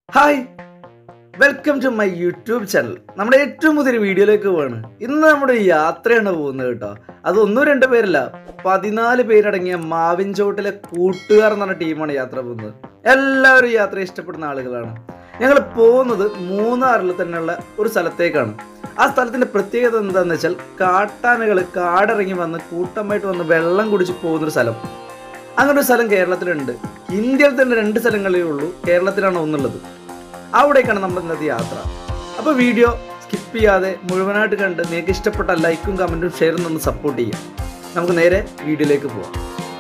Hi welcome to my YouTube channel നമ്മുടെ ഏറ്റവും പുതിയൊരു വീഡിയോയിലേക്ക് പോവാണ് ഇന്ന് നമ്മുടെ ഒരു യാത്രയാണ് പോകുന്നത് കേട്ടോ അത് ഒന്നും രണ്ടു പേരല്ല പതിനാല് പേരടങ്ങിയ മാവിൻചോട്ടിലെ കൂട്ടുകാർ എന്ന് പറഞ്ഞ ടീമാണ് യാത്ര പോകുന്നത് എല്ലാവരും യാത്ര ഇഷ്ടപ്പെടുന്ന ആളുകളാണ് ഞങ്ങൾ പോകുന്നത് മൂന്നാറിൽ തന്നെയുള്ള ഒരു സ്ഥലത്തേക്കാണ് ആ സ്ഥലത്തിന്റെ പ്രത്യേകത എന്താണെന്ന് വെച്ചാൽ കാട്ടാനകൾ കാടിറങ്ങി വന്ന് കൂട്ടമായിട്ട് വന്ന് വെള്ളം കുടിച്ച് പോകുന്നൊരു സ്ഥലം അങ്ങനെ ഒരു സ്ഥലം കേരളത്തിലുണ്ട് ഇന്ത്യയിൽ തന്നെ രണ്ട് സ്ഥലങ്ങളേ ഉള്ളൂ കേരളത്തിലാണ് ഒന്നുള്ളത് അവിടേക്കാണ് നമ്മുടെ ഇന്നത്തെ യാത്ര അപ്പോൾ വീഡിയോ സ്കിപ്പ് ചെയ്യാതെ മുഴുവനായിട്ട് കണ്ട് നിങ്ങൾക്ക് ഇഷ്ടപ്പെട്ട ലൈക്കും കമൻറ്റും ഷെയറും ഒന്ന് സപ്പോർട്ട് ചെയ്യാം നമുക്ക് നേരെ വീഡിയോയിലേക്ക് പോവാം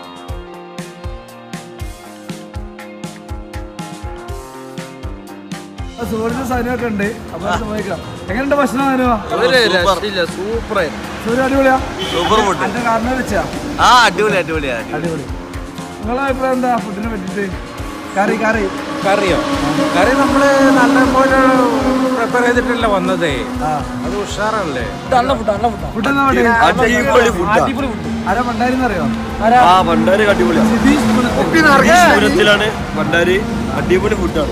സുഹൃത്ത് സൈനൊക്കെ ഉണ്ട് അപ്പൊ അത് പോയേക്കാം എങ്ങനെയുണ്ട് ഭക്ഷണം അനുവ ഒരു രക്ഷയില്ല സൂപ്പർ സൂര്യ അടിപൊളിയാ സൂപ്പർ ഫുഡ് എന്റെ കാരണം വെച്ചാ ആ അടിപൊളി അടിപൊളിയാ അടിപൊളി നിങ്ങളെ അഭിപ്രായം എന്താ ഫുഡിനെ പറ്റിട്ട് കറി കറി കറിയോ കറി നമ്മള് നല്ലപോലെ പ്രിപ്പയർ ചെയ്തിട്ടല്ല വന്നതേ ആ അത് ഉഷാറല്ലേ ഫുഡ് എന്നാ വേണ്ടത്? അടിപൊളി ഫുഡാ ആരാ പണ്ടാരിന്ന് അറിയോ ആ ഭണ്ടാരി അടിപൊളിയാ സിതീഷ് പുനത്തിൽ. പൂരത്തിലാണ് ഭണ്ടാരി അടിപൊളി ഫുഡാണ്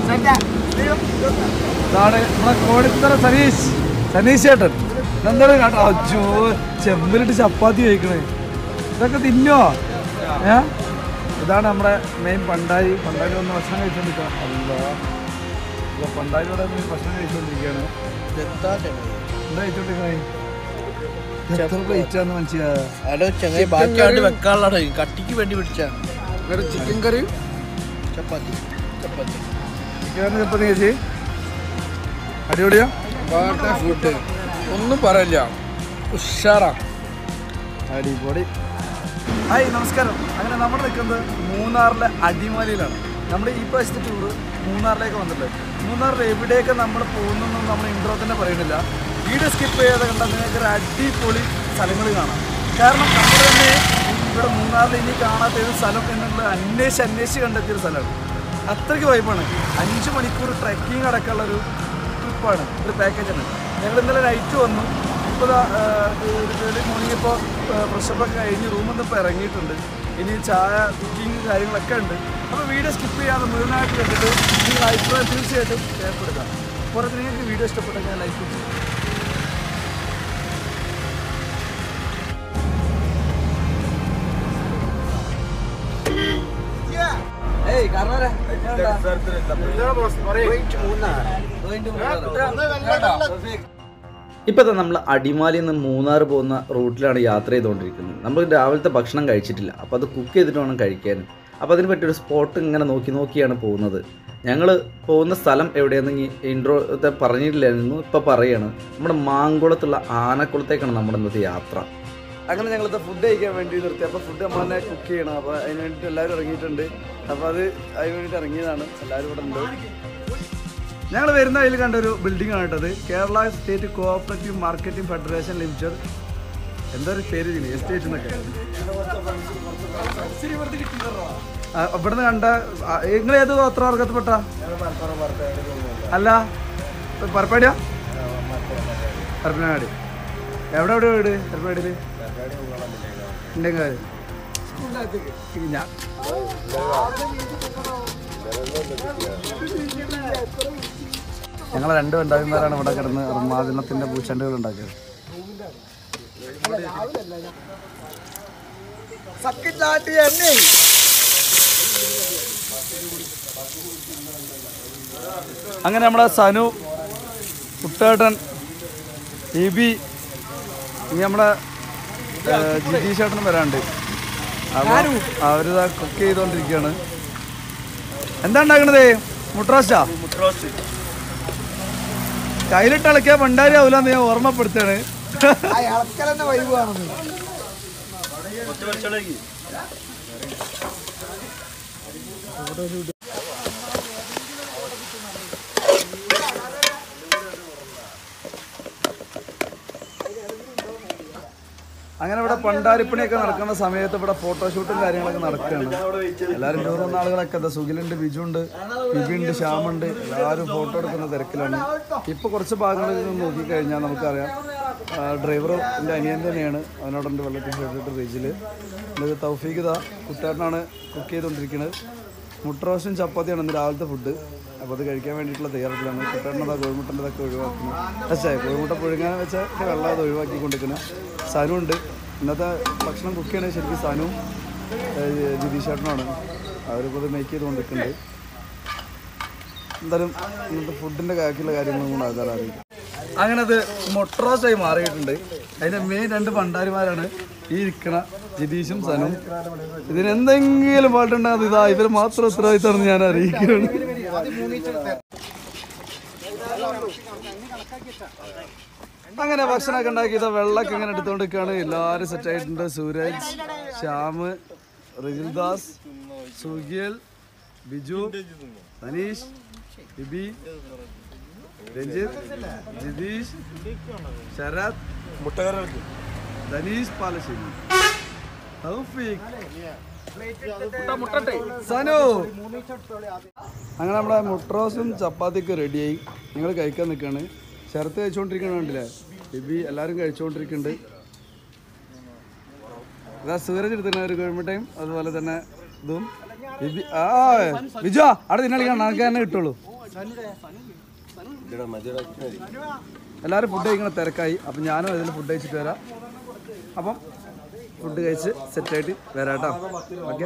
ഇതാണ് നമ്മളെ കോടിത്തറ സനീഷ് സനീഷ് ചേട്ടൻ എന്താണ് കേട്ടോ അജോ ചെമ്പിലിട്ട് ചപ്പാത്തി കഴിക്കണേ ഇതൊക്കെ തിന്നോ ഏ ഇതാണ് നമ്മുടെ മെയിൻ പണ്ടാരി പണ്ടാരി വന്ന് ഭക്ഷണം കഴിച്ചോണ്ടിരിക്കണം അല്ല പണ്ടാരിയോടെ ഒന്ന് ഭക്ഷണം കഴിച്ചോണ്ടിരിക്കുകയാണ് എന്താ കഴിച്ചോണ്ടിരിക്കണേ എത്ര പ്ലേറ്റാന്ന് മനസ്സിലാ ബാക്കിയായിട്ട് വെക്കാനുള്ള കട്ടിക്ക് വേണ്ടി പിടിച്ചാ ചിക്കൻ കറി ചപ്പാത്തി ചപ്പാത്തി ചിക്കൻ ചപ്പാത്തി കഴിച്ച് അടിപൊളിയാ ഫുഡ് ഒന്നും പറയില്ല ഉഷാറാ അടിപൊളി ഹായ് നമസ്കാരം അങ്ങനെ നമ്മൾ നിൽക്കുന്നത് മൂന്നാറിലെ അടിമാലിയിലാണ് നമ്മുടെ ഈ പ്രാവശ്യത്തെ ടൂറ് മൂന്നാറിലേക്ക് വന്നിട്ടുണ്ട് മൂന്നാറിൽ എവിടെയൊക്കെ നമ്മൾ പോകുന്നതെന്നും നമ്മൾ ഇൻട്രോ തന്നെ പറയുന്നില്ല വീഡിയോ സ്കിപ്പ് ചെയ്യാതെ കണ്ടാൽ നിങ്ങൾക്ക് ഒരു അടിപൊളി സ്ഥലങ്ങൾ കാണാം കാരണം നമ്മൾ തന്നെ ഇവിടെ മൂന്നാറിൽ ഇനി കാണാത്ത ഏത് സ്ഥലം എന്നുള്ളത് അന്വേഷിച്ച് അന്വേഷിച്ച് കണ്ടെത്തിയ ഒരു സ്ഥലമാണ് അത്രയ്ക്ക് വൈബാണ് അഞ്ച് മണിക്കൂർ ട്രെക്കിംഗ് അടക്കമുള്ള ഒരു ട്രിപ്പാണ് ഒരു പാക്കേജാണ് ഞങ്ങൾ ഇന്നലെ നൈറ്റ് വന്നു ഇപ്പോൾ ഏർലി മോർണിംഗ് ഇപ്പോൾ ഫ്രഷപ്പൊക്കെ കഴിഞ്ഞ് റൂമിൽ നിന്ന് ഇപ്പോൾ ഇറങ്ങിയിട്ടുണ്ട് ഇനി ചായ കുക്കിംഗ് കാര്യങ്ങളൊക്കെ ഉണ്ട് അപ്പോൾ വീഡിയോ സ്കിപ്പ് ചെയ്യാതെ മുഴുവനായിട്ട് കണ്ടിട്ട് നിങ്ങൾ അഭിപ്രായം തീർച്ചയായിട്ടും രേഖപ്പെടുത്തുക പുറത്ത് നിങ്ങൾക്ക് വീഡിയോ ഇഷ്ടപ്പെട്ടെങ്കിൽ ലൈക്ക് ചെയ്യും ഏയ് കാരണവരെ ഇപ്പോൾ നമ്മൾ അടിമാലിയിൽ നിന്ന് മൂന്നാർ പോകുന്ന റൂട്ടിലാണ് യാത്ര ചെയ്തുകൊണ്ടിരിക്കുന്നത് നമ്മൾ രാവിലത്തെ ഭക്ഷണം കഴിച്ചിട്ടില്ല അപ്പോൾ അത് കുക്ക് ചെയ്തിട്ട് വേണം കഴിക്കാൻ അപ്പോൾ അതിന് പറ്റിയൊരു സ്പോട്ട് ഇങ്ങനെ നോക്കി നോക്കിയാണ് പോകുന്നത് ഞങ്ങൾ പോകുന്ന സ്ഥലം എവിടെയാണെന്ന് ഇൻട്രോ പറഞ്ഞിട്ടില്ലായിരുന്നു ഇപ്പോൾ പറയാണ് നമ്മുടെ മാങ്കുളത്തുള്ള ആനക്കുളത്തേക്കാണ് നമ്മുടെ ഇന്നത്തെ യാത്ര അങ്ങനെ ഞങ്ങളിത് ഫുഡ് കഴിക്കാൻ വേണ്ടി നിർത്തി അപ്പോൾ ഫുഡ് നമ്മൾ തന്നെ കുക്ക് ചെയ്യണം അപ്പോൾ അതിന് വേണ്ടിയിട്ട് എല്ലാവരും ഇറങ്ങിയിട്ടുണ്ട് അപ്പോൾ അത് അതിന് വേണ്ടിയിട്ട് ഇറങ്ങിയതാണ് എല്ലാവരും ഇവിടെ ഉണ്ട് ഞങ്ങൾ വരുന്ന വഴിയിൽ കണ്ട ഒരു ബിൽഡിംഗ് ആണ് കേട്ടത് Kerala state cooperative marketing federation limited എന്താ ഒരു പേര് ഇതിന് എസ്റ്റേറ്റ് എന്നൊക്കെ ആ, ഇവിടുന്ന് കണ്ട നിങ്ങൾ ഏത് ഗോത്ര വർഗത്തിൽപ്പെട്ട അല്ല പരപ്പാടിയാ പരപ്പനാട് എവിടെ എവിടെ വീട് പരപ്പാടിയിൽ ഉണ്ടെങ്കിൽ ഞാൻ ഞങ്ങൾ രണ്ട് വെണ്ടാവിമാരാണ് ഇവിടെ കിടന്ന് മാതിനത്തിന്റെ പൂച്ചണ്ടുകൾ ഉണ്ടാക്കിയത് അങ്ങനെ നമ്മുടെ സനു കുട്ടേട്ടൻ ഇബി ഇനി നമ്മുടെ ജിജി ചേട്ടനും വരാണ്ട് അപ്പോൾ അവരിതാ കുക്ക് ചെയ്തുകൊണ്ടിരിക്കുകയാണ് എന്താ ഉണ്ടാക്കണത് മുട്രോസ്റ്റാ കയ്യിലിട്ട് ഇളക്കിയ പണ്ടാരി ആവൂലെന്ന് ഞാൻ ഓർമ്മപ്പെടുത്താണ് അങ്ങനെ ഇവിടെ പണ്ടാരിപ്പണിയൊക്കെ നടക്കുന്ന സമയത്ത് ഇവിടെ ഫോട്ടോഷൂട്ടും കാര്യങ്ങളൊക്കെ നടക്കുകയാണ് എല്ലാവരും ടൂർ വന്ന ആളുകളൊക്കെ എന്താ സുഖിലുണ്ട് ബിജു ഉണ്ട് ബിബിയുണ്ട് ശ്യാമുണ്ട് എല്ലാവരും ഫോട്ടോ എടുക്കുന്ന തിരക്കിലാണ് ഇപ്പോൾ കുറച്ച് ഭാഗങ്ങളിൽ നിന്ന് നോക്കിക്കഴിഞ്ഞാൽ നമുക്കറിയാം ഡ്രൈവർ എൻ്റെ അനിയൻ തന്നെയാണ് അവനോടുണ്ട് വെള്ളത്തിൽ ഷർട്ടിട്ട് റീജിൽ ഇത് തൗഫീഖ് ഇതാ കുട്ടാരനാണ് കുക്ക് ചെയ്തുകൊണ്ടിരിക്കുന്നത് മുട്ടറോസും ചപ്പാത്തിയാണ് ഇന്ന് രാവിലത്തെ ഫുഡ് അപ്പോൾ അത് കഴിക്കാൻ വേണ്ടിയിട്ടുള്ള തയ്യാറെടുപ്പിലാണ് കുട്ടേണ്ണത കോഴിമുട്ടൻ്റെതൊക്കെ ഒഴിവാക്കുന്നു പക്ഷേ കോഴിമുട്ട പുഴുങ്ങാൻ വെച്ചാൽ വെള്ളം അത് ഒഴിവാക്കി കൊണ്ടിരിക്കുന്നത് സനുണ്ട് ഇന്നത്തെ ഭക്ഷണം കുക്ക് ചെയ്യണത് ശരിക്കും സനുവും ഏഹ്, ജിതീഷ് ചേട്ടനുമാണ് അവരിപ്പോൾ ഇത് മേക്ക് ചെയ്തുകൊണ്ടിരിക്കുന്നുണ്ട് എന്തായാലും ഇന്നത്തെ ഫുഡിൻ്റെ കാര്യത്തിലുള്ള കാര്യങ്ങളും കൂടെ ആൾക്കാർ അറിയിക്കും അങ്ങനെ അത് മൊട്രോസായി മാറിയിട്ടുണ്ട് അതിൻ്റെ മെയിൻ രണ്ട് പണ്ടാരിമാരാണ് ഈ ഇരിക്കണ ജിതീഷും സനും ഇതിന് എന്തെങ്കിലും പാട്ടുണ്ടാകും ഇതാ ഇവർ മാത്രം ഉത്തരവാദിത്തമാണെന്ന് ഞാൻ അറിയിക്കുകയാണ് അങ്ങനെ ഭക്ഷണമൊക്കെ ഉണ്ടാക്കി ഇതാ വെള്ളമൊക്കെ ഇങ്ങനെ എടുത്തുകൊണ്ട് നിൽക്കുകയാണ് എല്ലാവരും സെറ്റ് ആയിട്ടുണ്ട് സൂരജ് ശ്യാമ് റിജിൽദാസ് സുഗിയൽ ബിജു അനീഷ് ബിബി രഞ്ജിത്ത് ജിതീഷ് ശരത് മുട്ടകറി ധനീഷ് പാലശ്ശേരി തൗഫീഖ് സനു അങ്ങനെ നമ്മുടെ മുട്രോസും ചപ്പാത്തിയൊക്കെ റെഡിയായി നിങ്ങൾ കഴിക്കാൻ നിൽക്കുകയാണ് ശരത്ത് കഴിച്ചുകൊണ്ടിരിക്കണ കണ്ടില്ലേ ബിബി എല്ലാവരും കഴിച്ചുകൊണ്ടിരിക്കുന്നുണ്ട് ഇതാ സൂരജ് എടുത്തിട്ടുണ്ട് ഒരു കോഴിമുട്ടയും അതുപോലെ തന്നെ ഇതും ബിബി ആ ബിജു അവിടെ തിന്നളിക്കാൻ നമുക്ക് തന്നെ കിട്ടുള്ളൂ എല്ലാവരും ഫുഡ് കഴിക്കണ തിരക്കായി അപ്പം ഞാനും അതിൽ ഫുഡ് കഴിച്ചിട്ട് വരാം അപ്പം ഫുഡ് കഴിച്ച് സെറ്റായിട്ട് വരാം കേട്ടോ ഓക്കെ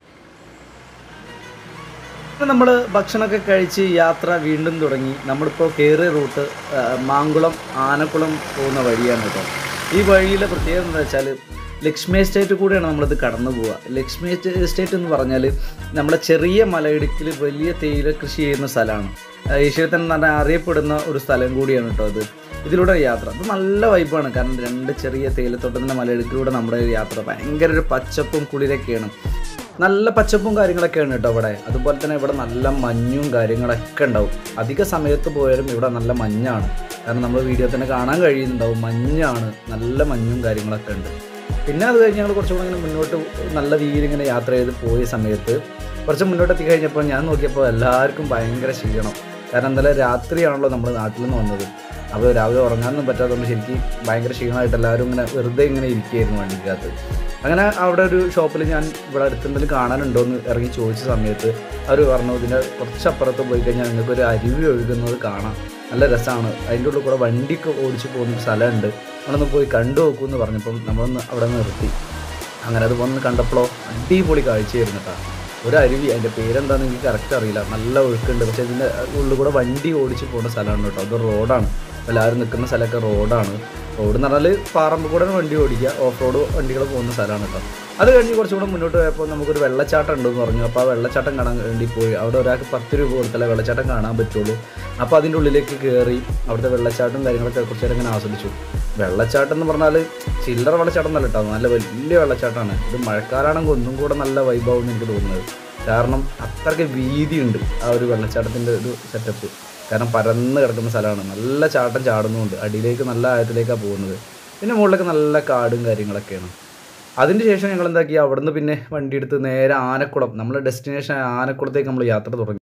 നമ്മൾ ഭക്ഷണമൊക്കെ കഴിച്ച് യാത്ര വീണ്ടും തുടങ്ങി നമ്മളിപ്പോൾ കയറിയ റൂട്ട് ആ, മാങ്കുളം ആനക്കുളം പോകുന്ന വഴിയാണ് കേട്ടോ ഈ വഴിയിലെ പ്രത്യേകത എന്താ വെച്ചാൽ ലക്ഷ്മി എസ്റ്റേറ്റ് കൂടിയാണ് നമ്മളിത് കടന്നു പോവുക ലക്ഷ്മി എസ്റ്റേ- എസ്റ്റേറ്റ് എന്ന് പറഞ്ഞാൽ നമ്മുടെ ചെറിയ മലയിടുക്കിൽ വലിയ തേയില കൃഷി ചെയ്യുന്ന സ്ഥലമാണ് ഏഷ്യയിൽ തന്നെ നല്ല അറിയപ്പെടുന്ന ഒരു സ്ഥലം കൂടിയാണ് കേട്ടോ അത് ഇതിലൂടെ യാത്ര അത് നല്ല വൈബാണ് കാരണം രണ്ട് ചെറിയ തേയിലത്തോട്ടത്തിൻ്റെ മലയിടുക്കിലൂടെ നമ്മുടെ ഒരു യാത്ര ഭയങ്കര ഒരു പച്ചപ്പും കുളിരൊക്കെയാണ് നല്ല പച്ചപ്പും കാര്യങ്ങളൊക്കെയാണ് കേട്ടോ ഇവിടെ അതുപോലെ തന്നെ ഇവിടെ നല്ല മഞ്ഞും കാര്യങ്ങളൊക്കെ ഉണ്ടാവും അധിക സമയത്ത് പോയാലും ഇവിടെ നല്ല മഞ്ഞാണ് കാരണം നമ്മൾ വീഡിയോ തന്നെ കാണാൻ കഴിയുന്നുണ്ടാവും മഞ്ഞാണ് നല്ല മഞ്ഞും കാര്യങ്ങളൊക്കെ ഉണ്ട് പിന്നെ അത് കഴിഞ്ഞ് ഞങ്ങൾ കുറച്ചുകൂടെ ഇങ്ങനെ മുന്നോട്ട് നല്ല രീതിയിൽ ഇങ്ങനെ യാത്ര ചെയ്ത് പോയ സമയത്ത് കുറച്ച് മുന്നോട്ട് എത്തി കഴിഞ്ഞപ്പോൾ ഞാൻ നോക്കിയപ്പോൾ എല്ലാവർക്കും ഭയങ്കര ക്ഷീണം കാരണം ഇന്നലെ രാത്രിയാണല്ലോ നമ്മൾ നാട്ടിൽ നിന്ന് വന്നത് അപ്പോൾ രാവിലെ ഉറങ്ങാനൊന്നും പറ്റാത്തതുകൊണ്ട് ശരിക്കും ഭയങ്കര ക്ഷീണമായിട്ട് എല്ലാവരും ഇങ്ങനെ വെറുതെ ഇങ്ങനെ ഇരിക്കുകയായിരുന്നു വണ്ടിക്കകത്ത് അങ്ങനെ അവിടെ ഒരു ഷോപ്പിൽ ഞാൻ ഇവിടെ അടുത്തെന്തെങ്കിലും കാണാനുണ്ടോ എന്ന് ഇറങ്ങി ചോദിച്ച സമയത്ത് അവർ പറഞ്ഞു ഇതിൻ്റെ കുറച്ചപ്പുറത്ത് പോയി കഴിഞ്ഞാൽ നിങ്ങൾക്ക് ഒരു അരുവി ഒഴുകുന്നത് കാണാം നല്ല രസമാണ് അതിൻ്റെ ഉള്ളിൽ കൂടെ വണ്ടിക്ക് ഓടിച്ച് പോകുന്ന ഒരു സ്ഥലമുണ്ട് നമ്മളൊന്ന് പോയി കണ്ടു നോക്കൂ എന്ന് പറഞ്ഞപ്പം നമ്മളൊന്ന് അവിടെ നിർത്തി അങ്ങനെ അത് വന്ന് കണ്ടപ്പോഴോ അടിപൊളി കാഴ്ചയായിരുന്നു കേട്ടോ ഒരു അരുവി അതിൻ്റെ പേരെന്താണെന്ന് എനിക്ക് കറക്റ്റ് അറിയില്ല നല്ല ഒഴുക്കുണ്ട് പക്ഷേ ഇതിൻ്റെ ഉള്ളിൽ കൂടെ വണ്ടി ഓടിച്ച് പോകുന്ന സ്ഥലമാണ് കേട്ടോ അത് റോഡാണ് എല്ലാവരും നിൽക്കുന്ന സ്ഥലമൊക്കെ റോഡാണ് റോഡ് എന്ന് പറഞ്ഞാൽ പാറമ്പ് കൂടെ വണ്ടി ഓടിക്കുക ഓഫ് റോഡ് വണ്ടികൾ പോകുന്ന സ്ഥലമാണ് കേട്ടോ അത് കഴിഞ്ഞ് കുറച്ചും കൂടെ മുന്നോട്ട് പോയപ്പോൾ നമുക്കൊരു വെള്ളച്ചാട്ടം ഉണ്ടെന്ന് പറഞ്ഞു അപ്പോൾ ആ വെള്ളച്ചാട്ടം കാണാൻ വേണ്ടി പോയി അവിടെ ഒരാൾക്ക് പത്ത് രൂപ കൊടുത്താലേ വെള്ളച്ചാട്ടം കാണാൻ പറ്റുള്ളൂ അപ്പോൾ അതിൻ്റെ ഉള്ളിലേക്ക് കയറി അവിടുത്തെ വെള്ളച്ചാട്ടം കാര്യങ്ങളൊക്കെ കുറച്ച് നേരം ഇങ്ങനെ ആസ്വദിച്ചു വെള്ളച്ചാട്ടം എന്ന് പറഞ്ഞാൽ ചില്ലറ വെള്ളച്ചാട്ടം എന്നല്ല കേട്ടോ നല്ല വലിയ വെള്ളച്ചാട്ടമാണ് ഇത് മഴക്കാലാണെങ്കിൽ ഒന്നും കൂടെ നല്ല വൈഭവം എന്ന് എനിക്ക് തോന്നുന്നത് കാരണം അത്രയ്ക്ക് വീതിയുണ്ട് ആ ഒരു വെള്ളച്ചാട്ടത്തിൻ്റെ ഒരു സെറ്റപ്പ് കാരണം പരന്ന് കിടക്കുന്ന സ്ഥലമാണ് നല്ല ചാട്ടം ചാടുന്നുമുണ്ട് അടിയിലേക്ക് നല്ല ആഴത്തിലേക്കാണ് പോകുന്നത് പിന്നെ മുകളിലൊക്കെ നല്ല കാടും കാര്യങ്ങളൊക്കെയാണ് അതിന് ശേഷം ഞങ്ങൾ എന്താക്കി അവിടുന്ന് പിന്നെ വണ്ടി എടുത്ത് നേരെ ആനക്കുളം നമ്മളെ ഡെസ്റ്റിനേഷൻ ആനക്കുളത്തേക്ക് നമ്മൾ യാത്ര തുടങ്ങി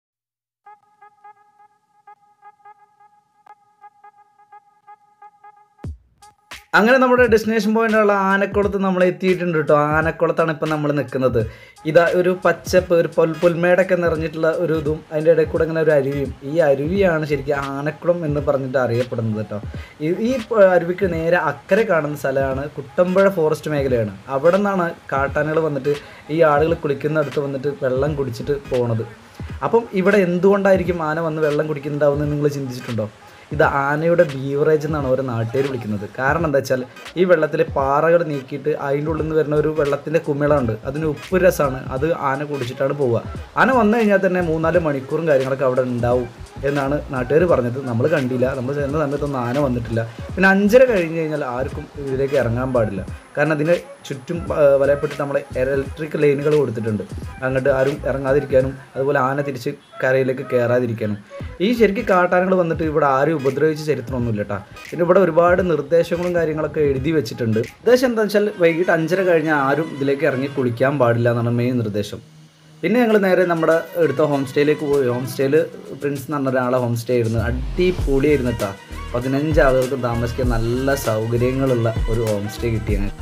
അങ്ങനെ നമ്മുടെ ഡെസ്റ്റിനേഷൻ പോയിന്റുള്ള ആനക്കുളത്ത് നമ്മൾ എത്തിയിട്ടുണ്ട് കേട്ടോ ആനക്കുളത്താണ് ഇപ്പം നമ്മൾ നിൽക്കുന്നത് ഇതാ ഒരു പച്ചപ്പ് ഒരു പൊൽ പുൽമേടൊക്കെ നിറഞ്ഞിട്ടുള്ള ഒരു ഇതും അതിൻ്റെ ഇടയിൽ കൂടെ ഇങ്ങനെ ഒരു അരുവിയും ഈ അരുവിയാണ് ശരിക്കും ആനക്കുളം എന്ന് പറഞ്ഞിട്ട് അറിയപ്പെടുന്നത് കേട്ടോ ഈ ഈ അരുവിക്ക് നേരെ അക്കരെ കാണുന്ന സ്ഥലമാണ് കുട്ടമ്പുഴ ഫോറസ്റ്റ് മേഖലയാണ് അവിടെ നിന്നാണ് കാട്ടാനകൾ വന്നിട്ട് ഈ ആളുകൾ കുളിക്കുന്നിടത്ത് വന്നിട്ട് വെള്ളം കുടിച്ചിട്ട് പോണത് അപ്പം ഇവിടെ എന്തുകൊണ്ടായിരിക്കും ആന വന്ന് വെള്ളം കുടിക്കുന്നുണ്ടാവുമെന്ന് നിങ്ങൾ ചിന്തിച്ചിട്ടുണ്ടോ ഇത് ആനയുടെ ബീവറേജ് എന്നാണ് ഓരോ നാട്ടുകാർ വിളിക്കുന്നത് കാരണം എന്താ വെച്ചാൽ ഈ വെള്ളത്തിലെ പാറകൾ നീക്കിയിട്ട് അതിൻ്റെ ഉള്ളിൽ നിന്ന് വരുന്ന ഒരു വെള്ളത്തിൻ്റെ കുമിളമുണ്ട് അതിന് ഉപ്പ് രസമാണ് അത് ആന കുടിച്ചിട്ടാണ് പോവുക ആന വന്നു കഴിഞ്ഞാൽ തന്നെ മൂന്നാല് മണിക്കൂറും കാര്യങ്ങളൊക്കെ അവിടെ ഉണ്ടാവും എന്നാണ് നാട്ടുകാർ പറഞ്ഞത് നമ്മൾ കണ്ടില്ല നമ്മൾ ചെന്ന സമയത്തൊന്നും ആന വന്നിട്ടില്ല പിന്നെ അഞ്ചര കഴിഞ്ഞ് കഴിഞ്ഞാൽ ആർക്കും ഇതിലേക്ക് ഇറങ്ങാൻ പാടില്ല കാരണം അതിന് ചുറ്റും ആ, വലയപ്പെട്ട് നമ്മളെ ഇലക്ട്രിക് ലൈനുകൾ കൊടുത്തിട്ടുണ്ട് അങ്ങോട്ട് ആരും ഇറങ്ങാതിരിക്കാനും അതുപോലെ ആന തിരിച്ച് കരയിലേക്ക് കയറാതിരിക്കാനും ഈ ശരിക്കും കാട്ടാനകൾ വന്നിട്ട് ഇവിടെ ആരും ഉപദ്രവിച്ച ചരിത്രമൊന്നുമില്ല കേട്ടോ പിന്നെ ഇവിടെ ഒരുപാട് നിർദ്ദേശങ്ങളും കാര്യങ്ങളൊക്കെ എഴുതി വെച്ചിട്ടുണ്ട് നിർദ്ദേശം എന്താ വെച്ചാൽ വൈകിട്ട് അഞ്ചര കഴിഞ്ഞാൽ ആരും ഇതിലേക്ക് ഇറങ്ങി കുളിക്കാൻ പാടില്ല എന്നാണ് മെയിൻ നിർദ്ദേശം പിന്നെ ഞങ്ങൾ നേരെ നമ്മുടെ എടുത്ത ഹോം സ്റ്റേയിലേക്ക് പോയി ഹോം സ്റ്റേയിൽ പ്രിൻസ് എന്ന് പറഞ്ഞ ഒരാളെ ഹോം സ്റ്റേ ആയിരുന്നു അടിപൊളിയായിരുന്നു കേട്ടോ പതിനഞ്ച് ആളുകൾക്ക് താമസിക്കാൻ നല്ല സൗകര്യങ്ങളുള്ള ഒരു ഹോം സ്റ്റേ കിട്ടിയാണ്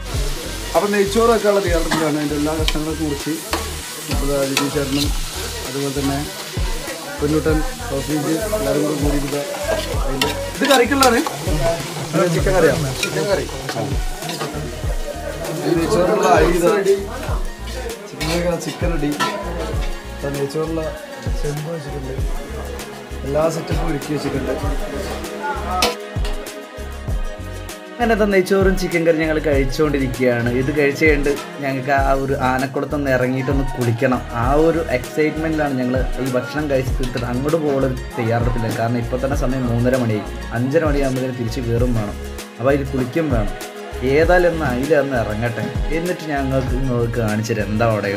അപ്പം നെയ്ച്ചോറ് വെക്കാനുള്ള തയ്യാറെടുപ്പിലാണ് അതിൻ്റെ എല്ലാ കഷ്ണങ്ങളും മുറിച്ച് അപ്പോൾ ജിതി ചേട്ടനും അതുപോലെ തന്നെ പൊന്നൂട്ടൻ സോസേജ് എല്ലാവരും കൂടി കൂടിയിട്ട് അതിൻ്റെ ഇത് കറിക്കുള്ളതാണ് ചിക്കൻ കറിയാണ് ചിക്കൻ കറി നെയ്ച്ചോറുള്ള അരി ചിക്കൻ കറി ചിക്കൻ റെഡി നെയ്ച്ചോറുള്ള ചെമ്പ് വെച്ചിട്ടുണ്ട് എല്ലാ സെറ്റപ്പും ഒരുക്കി വെച്ചിട്ടുണ്ട് അങ്ങനത്തെ നെയ്ച്ചോറും ചിക്കൻ കറി ഞങ്ങൾ കഴിച്ചുകൊണ്ടിരിക്കുകയാണ് ഇത് കഴിച്ച് കഴിഞ്ഞിട്ട് ഞങ്ങൾക്ക് ആ ഒരു ആനക്കുളത്തൊന്ന് ഇറങ്ങിയിട്ടൊന്ന് കുളിക്കണം ആ ഒരു എക്സൈറ്റ്മെൻറ്റിലാണ് ഞങ്ങൾ ഈ ഭക്ഷണം കഴിച്ചിട്ട് അങ്ങോട്ട് പോകാൻ തയ്യാറെടുപ്പില്ല കാരണം ഇപ്പോൾ തന്നെ സമയം മൂന്നര മണിയായി അഞ്ചര മണിയാകുമ്പോഴത്തേന് തിരിച്ച് കയറും വേണം അപ്പോൾ അതിൽ കുളിക്കും വേണം ഏതായാലും ഒന്ന് അതിലൊന്ന് ഇറങ്ങട്ടെ എന്നിട്ട് ഞങ്ങൾക്ക് നിങ്ങൾക്ക് കാണിച്ചു തരാം എന്താ അവിടെ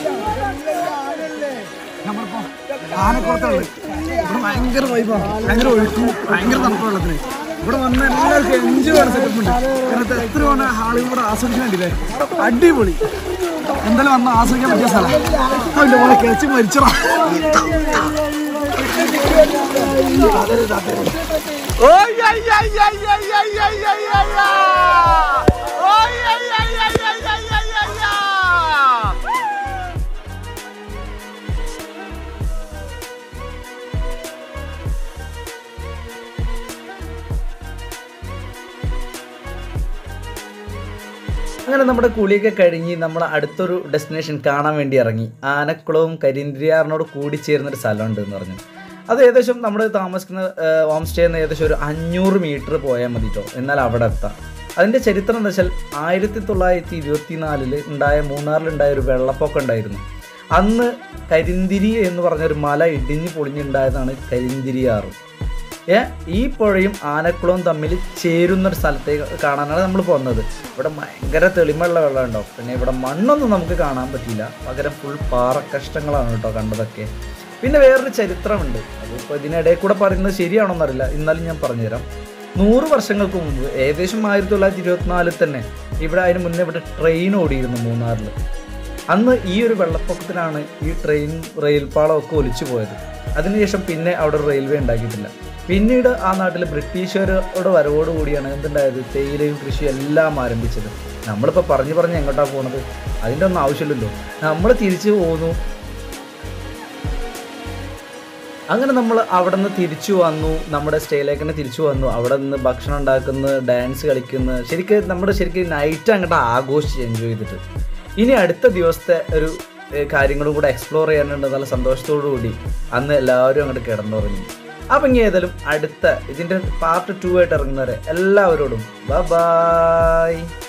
നമ്മളിപ്പോ ആനക്കുളത്തുള്ളത് ഇവിടെ ഭയങ്കര വൈബാണ് ഭയങ്കര ഒഴുക്കും ഭയങ്കര തണുപ്പ് വെള്ളത്തിന് ഇവിടെ വന്ന എല്ലാവർക്കും എൻജോയ് ആണ് സെറ്റപ്പ് ഉണ്ട് കാരണം എത്ര വേണ ആളുകൾ ഇവിടെ ആസ്വദിക്കാൻ വേണ്ടിയില്ലേ അടിപൊളി എന്തായാലും വന്ന് ആസ്വദിക്കാൻ പറ്റിയ സ്ഥലം അവന്റെ മോളെ കഴിച്ച് മരിച്ചടാ അങ്ങനെ നമ്മുടെ കുളിയൊക്കെ കഴിഞ്ഞ് നമ്മൾ അടുത്തൊരു ഡെസ്റ്റിനേഷൻ കാണാൻ വേണ്ടി ഇറങ്ങി ആനക്കുളവും കരിന്തിരിയാറിനോട് കൂടി ചേരുന്നൊരു സ്ഥലമുണ്ട് എന്ന് പറഞ്ഞു അത് ഏകദേശം നമ്മൾ താമസിക്കുന്ന ഹോം സ്റ്റേ എന്ന് ഏകദേശം ഒരു അഞ്ഞൂറ് മീറ്റർ പോയാൽ മതി കേട്ടോ എന്നാൽ അവിടെ എത്താം അതിൻ്റെ ചരിത്രം എന്താ വെച്ചാൽ ആയിരത്തി തൊള്ളായിരത്തി ഇരുപത്തി നാലില് ഉണ്ടായ മൂന്നാറിലുണ്ടായ ഒരു വെള്ളപ്പൊക്കം ഉണ്ടായിരുന്നു അന്ന് കരിന്തിരി എന്ന് പറഞ്ഞൊരു മല ഇടിഞ്ഞ് പൊളിഞ്ഞുണ്ടായതാണ് കരിന്തിരിയാറ് ഏ ഈ പുഴയും ആനക്കുളവും തമ്മിൽ ചേരുന്നൊരു സ്ഥലത്തേക്ക് കാണാനാണ് നമ്മൾ പോകുന്നത് ഇവിടെ ഭയങ്കര തെളിമയുള്ള വെള്ളം ഉണ്ടാവും പിന്നെ ഇവിടെ മണ്ണൊന്നും നമുക്ക് കാണാൻ പറ്റില്ല പകരം ഫുൾ പാറക്കഷ്ടങ്ങളാണ് കേട്ടോ കണ്ടതൊക്കെ പിന്നെ വേറൊരു ചരിത്രമുണ്ട് അതിപ്പോൾ ഇതിനിടയിൽ കൂടെ പറയുന്നത് ശരിയാണോന്നറിയില്ല എന്നാലും ഞാൻ പറഞ്ഞുതരാം നൂറ് വർഷങ്ങൾക്ക് മുമ്പ് ഏകദേശം ആയിരത്തി തൊള്ളായിരത്തി ഇരുപത്തിനാലിൽ തന്നെ ഇവിടെ അതിന് മുന്നേ ഇവിടെ ട്രെയിൻ ഓടിയിരുന്നു മൂന്നാറിൽ അന്ന് ഈ ഒരു വെള്ളപ്പൊക്കത്തിലാണ് ഈ ട്രെയിൻ റെയിൽപാളം ഒക്കെ ഒലിച്ചു പോയത് അതിനുശേഷം പിന്നെ അവിടെ ഒരു റെയിൽവേ ഉണ്ടാക്കിയിട്ടില്ല പിന്നീട് ആ നാട്ടിൽ ബ്രിട്ടീഷുകാരുടെ വരവോടുകൂടിയാണ് എന്തുണ്ടായത് തേയിലയും കൃഷിയും എല്ലാം ആരംഭിച്ചത് നമ്മളിപ്പോൾ പറഞ്ഞു പറഞ്ഞ് എങ്ങോട്ടാണ് പോകുന്നത് അതിൻ്റെ ഒന്നും ആവശ്യമില്ലല്ലോ നമ്മൾ തിരിച്ചു പോകുന്നു അങ്ങനെ നമ്മൾ അവിടെ നിന്ന് തിരിച്ചു വന്നു നമ്മുടെ സ്റ്റേയിലേക്ക് തന്നെ തിരിച്ചു വന്നു അവിടെ നിന്ന് ഭക്ഷണം ഉണ്ടാക്കുന്നു ഡാൻസ് കളിക്കുന്നു ശരിക്കും നമ്മുടെ ശരിക്കും നൈറ്റ് അങ്ങോട്ട് ആഘോഷിച്ച് എൻജോയ് ചെയ്തിട്ട് ഇനി അടുത്ത ദിവസത്തെ ഒരു ഏഹ്, കാര്യങ്ങളും കൂടെ എക്സ്പ്ലോർ ചെയ്യാനുണ്ട് നല്ല സന്തോഷത്തോടു കൂടി അന്ന് എല്ലാവരും അങ്ങോട്ട് കിടന്നുറങ്ങി അപ്പം ഇനി ഏതായാലും അടുത്ത ഇതിൻ്റെ പാർട്ട് ടു ആയിട്ട് ഇറങ്ങുന്നവരെ എല്ലാവരോടും ബൈ